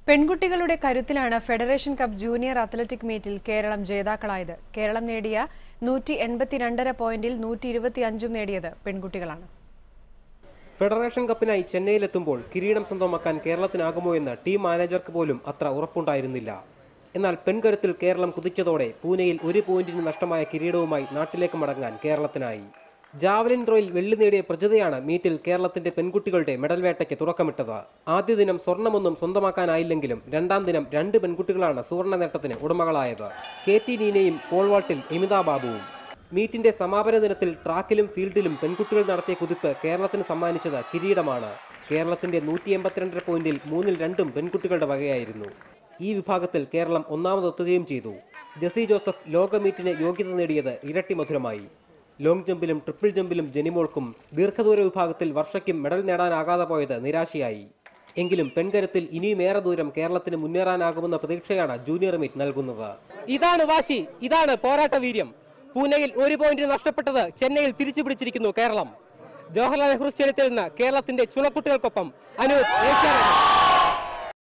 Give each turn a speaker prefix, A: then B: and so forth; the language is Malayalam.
A: പെൺകുട്ടികളുടെ കരുത്തിലാണ് ഫെഡറേഷൻ കപ്പ് ജൂനിയർ അത്ലറ്റിക് മീറ്റിൽ കേരളം ജേതാക്കളായത് കേരളം നേടിയ നൂറ്റി എൺപത്തിരണ്ടര പോയിന്റിൽ നൂറ്റി ഇരുപത്തിയഞ്ചും നേടിയത് പെൺകുട്ടികളാണ്
B: ഫെഡറേഷൻ കപ്പിനായി ചെന്നൈയിലെത്തുമ്പോൾ കിരീടം സ്വന്തമാക്കാൻ കേരളത്തിനാകുമോ എന്ന് ടീം മാനേജർക്ക് പോലും അത്ര ഉറപ്പുണ്ടായിരുന്നില്ല എന്നാൽ പെൺകരുത്തിൽ കേരളം കുതിച്ചതോടെ പൂനെയിൽ ഒരു പോയിന്റിന് നഷ്ടമായ കിരീടവുമായി നാട്ടിലേക്ക് മടങ്ങാൻ കേരളത്തിനായി ജാവലിൻ ത്രോയിൽ വെള്ളി നേടിയ പ്രജതയാണ് മീറ്റിൽ കേരളത്തിന്റെ പെൺകുട്ടികളുടെ മെഡൽ വേട്ടയ്ക്ക് തുടക്കമിട്ടത് ആദ്യ ദിനം സ്വർണമൊന്നും സ്വന്തമാക്കാനായില്ലെങ്കിലും രണ്ടാം ദിനം രണ്ട് പെൺകുട്ടികളാണ് സുവർണ നേട്ടത്തിന് ഉടമകളായത് കെ ടി നീനയും പോൾവാൾട്ടിൽ എമിതാ ബാബുവും മീറ്റിന്റെ സമാപന ദിനത്തിൽ ട്രാക്കിലും ഫീൽഡിലും പെൺകുട്ടികൾ നടത്തിയ കുതിപ്പ് കേരളത്തിന് സമ്മാനിച്ചത് കിരീടമാണ് കേരളത്തിന്റെ നൂറ്റി എൺപത്തിരണ്ടര പോയിന്റിൽ മൂന്നിൽ രണ്ടും പെൺകുട്ടികളുടെ വകയായിരുന്നു ഈ വിഭാഗത്തിൽ കേരളം ഒന്നാമതെത്തുകയും ചെയ്തു ജസി ജോസഫ് ലോക മീറ്റിന് യോഗ്യത നേടിയത് ഇരട്ടി മധുരമായി ലോങ് ജമ്പിലും ട്രിപ്പിൾ ജമ്പിലും ജനിമോൾക്കും ദീർഘദൂര വിഭാഗത്തിൽ വർഷയ്ക്കും മെഡൽ നേടാനാകാതെ പോയത് നിരാശയായി എങ്കിലും പെൺകരുത്തിൽ ഇനിയും ഏറെ ദൂരം കേരളത്തിന് മുന്നേറാനാകുമെന്ന പ്രതീക്ഷയാണ് ജൂനിയർ മീറ്റ് നൽകുന്നത് ഇതാണ് വാശി ഇതാണ് പോരാട്ട വീര്യം പൂനെയിൽ ഒരു പോയിന്റ് നഷ്ടപ്പെട്ടത് ചെന്നൈയിൽ തിരിച്ചു പിടിച്ചിരിക്കുന്നു കേരളം ജവഹർലാൽ നെഹ്റു സ്റ്റേഡിയത്തിൽ നിന്ന് കേരളത്തിന്റെ ചുണക്കുട്ടികൾക്കൊപ്പം അനൂപ് ഏഷ്യാനെറ്റ്